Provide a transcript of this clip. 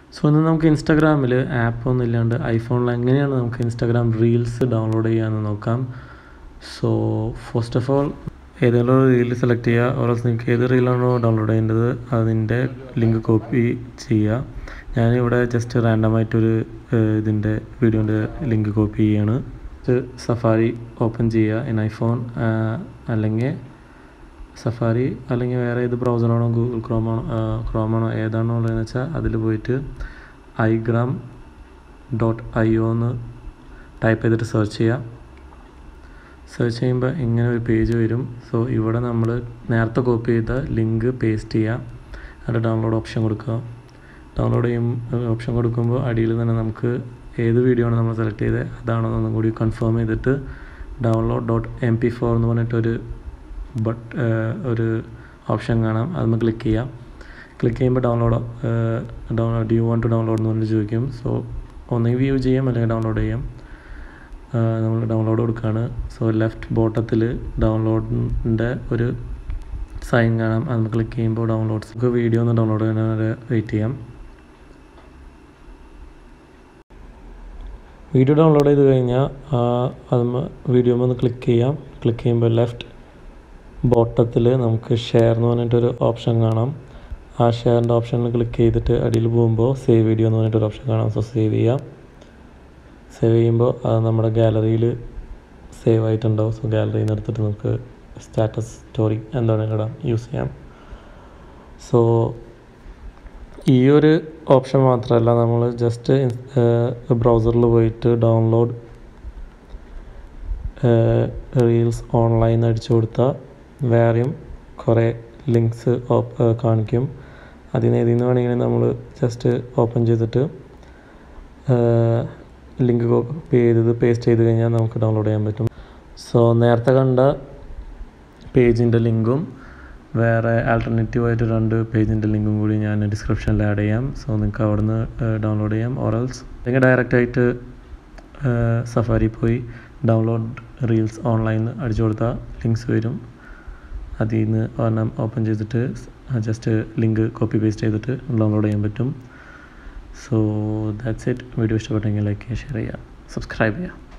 so ഇന്ന് നമുക്ക് ഇൻസ്റ്റാഗ്രാമിൽ ആപ്പൊന്നും ഇല്ലാണ്ട് ഐഫോണിൽ എങ്ങനെയാണ് നമുക്ക് ഇൻസ്റ്റാഗ്രാം റീൽസ് ഡൗൺലോഡ് ചെയ്യാമെന്ന് നോക്കാം സോ ഫസ്റ്റ് ഓഫ് ഓൾ ഏതെങ്കിലും ഒരു റീൽ സെലക്ട് ചെയ്യുക ഓരോ നിങ്ങൾക്ക് ഏത് റീലാണോ ഡൗൺലോഡ് ചെയ്യേണ്ടത് അതിൻ്റെ ലിങ്ക് കോപ്പി ചെയ്യുക ഞാനിവിടെ ജസ്റ്റ് റാൻഡമായിട്ടൊരു ഇതിൻ്റെ വീഡിയോൻ്റെ ലിങ്ക് കോപ്പി ചെയ്യാണ് സഫാരി ഓപ്പൺ ചെയ്യുക ഇൻ ഐഫോൺ അല്ലെങ്കിൽ സഫാരി അല്ലെങ്കിൽ വേറെ ഏത് ബ്രൗസറാണോ ഗൂഗിൾ ക്രോമാണോ ക്രോമാണോ ഏതാണോ ഉള്ളതെന്ന് വെച്ചാൽ അതിൽ പോയിട്ട് ഐഗ്രാം ഡോട്ട് ഐ ഒ എന്ന് ടൈപ്പ് ചെയ്തിട്ട് സെർച്ച് ചെയ്യുക സെർച്ച് ചെയ്യുമ്പോൾ ഇങ്ങനെ ഒരു പേജ് വരും സോ ഇവിടെ നമ്മൾ നേരത്തെ കോപ്പി ചെയ്ത ലിങ്ക് പേസ്റ്റ് ചെയ്യുക അതിൻ്റെ ഡൗൺലോഡ് ഓപ്ഷൻ കൊടുക്കുക ഡൗൺലോഡ് ചെയ്യും ഓപ്ഷൻ കൊടുക്കുമ്പോൾ അടിയിൽ തന്നെ നമുക്ക് ഏത് വീഡിയോ ആണ് നമ്മൾ സെലക്ട് ചെയ്തത് അതാണോ എന്നും കൂടി കൺഫേം ചെയ്തിട്ട് download dot M P four എന്ന് പറഞ്ഞിട്ടൊരു ബട്ട് ഒരു ഓപ്ഷൻ കാണാം അത് ക്ലിക്ക് ചെയ്യാം ക്ലിക്ക് ചെയ്യുമ്പോൾ download download do you want to download എന്ന് പറഞ്ഞിട്ട് ചോദിക്കും സോ ഒന്നെങ്കിൽ വ്യൂ ചെയ്യാം അല്ലെങ്കിൽ ഡൗൺലോഡ് ചെയ്യാം നമ്മൾ ഡൗൺലോഡ് കൊടുക്കുകയാണ് സോ ലെഫ്റ്റ് ബോട്ടത്തിൽ ഡൗൺലോഡിൻ്റെ ഒരു സൈൻ കാണാം അത് ക്ലിക്ക് ചെയ്യുമ്പോൾ ഡൗൺലോഡ്സ് നമുക്ക് വീഡിയോ ഒന്ന് ഡൗൺലോഡ് ചെയ്യാൻ വരെ വെയിറ്റ് ചെയ്യാം വീഡിയോ ഡൗൺലോഡ് ചെയ്ത് കഴിഞ്ഞാൽ അത് വീഡിയോ ഒന്ന് ക്ലിക്ക് ചെയ്യാം ക്ലിക്ക് ചെയ്യുമ്പോൾ ലെഫ്റ്റ് ബോട്ടത്തിൽ നമുക്ക് ഷെയർ എന്ന് പറഞ്ഞിട്ടൊരു ഓപ്ഷൻ കാണാം ആ ഷെയറിൻ്റെ ഓപ്ഷനിൽ ക്ലിക്ക് ചെയ്തിട്ട് അടിയിൽ പോകുമ്പോൾ സേവ് വീഡിയോ എന്ന് പറഞ്ഞിട്ടൊരു ഓപ്ഷൻ കാണാം സോ സേവ് ചെയ്യാം സേവ് ചെയ്യുമ്പോൾ അത് നമ്മുടെ ഗാലറിയിൽ സേവ് ആയിട്ടുണ്ടാവും സോ ഗാലറിയിൽ നിന്ന് എടുത്തിട്ട് നമുക്ക് സ്റ്റാറ്റസ് സ്റ്റോറി എന്താണെങ്കിലും ഇടാം യൂസ് ചെയ്യാം സോ ഈ ഒരു ഓപ്ഷൻ മാത്രമല്ല നമ്മൾ ജസ്റ്റ് ബ്രൗസറിൽ പോയിട്ട് ഡൗൺലോഡ് റീൽസ് ഓൺലൈൻ അടിച്ചു കൊടുത്താൽ വേറെയും കുറേ ലിങ്ക്സ് കാണിക്കും അതിന് ഇതിൽ നിന്ന് വേണമെങ്കിൽ നമ്മൾ ജസ്റ്റ് ഓപ്പൺ ചെയ്തിട്ട് ലിങ്ക് കോപ്പി ചെയ്തത് പേസ്റ്റ് ചെയ്ത് കഴിഞ്ഞാൽ നമുക്ക് ഡൗൺലോഡ് ചെയ്യാൻ പറ്റും സോ നേരത്തെ കണ്ട പേജിൻ്റെ ലിങ്കും വേറെ ആൾട്ടർനേറ്റീവ് ആയിട്ട് രണ്ട് പേജിൻ്റെ ലിങ്കും കൂടി ഞാൻ ഡിസ്ക്രിപ്ഷനിൽ ആഡ് ചെയ്യാം സോ നിങ്ങൾക്ക് അവിടെ നിന്ന് ഡൗൺലോഡ് ചെയ്യാം ഓറൽസ് അല്ലെങ്കിൽ ഡയറക്റ്റായിട്ട് സഫാരി പോയി ഡൗൺലോഡ് റീൽസ് ഓൺലൈൻ അടിച്ചു കൊടുത്താൽ ലിങ്ക്സ് വരും അതിൽ നിന്ന് ഒരെണ്ണം ഓപ്പൺ ചെയ്തിട്ട് ജസ്റ്റ് ലിങ്ക് കോപ്പി പേസ്റ്റ് ചെയ്തിട്ട് ഡൗൺലോഡ് ചെയ്യാൻ പറ്റും സോ ദാറ്റ്സ് ഇറ്റ് വീഡിയോ ഇഷ്ടപ്പെട്ടെങ്കിൽ ലൈക്ക് ചെയ്യുക ഷെയർ ചെയ്യുക സബ്സ്ക്രൈബ് ചെയ്യുക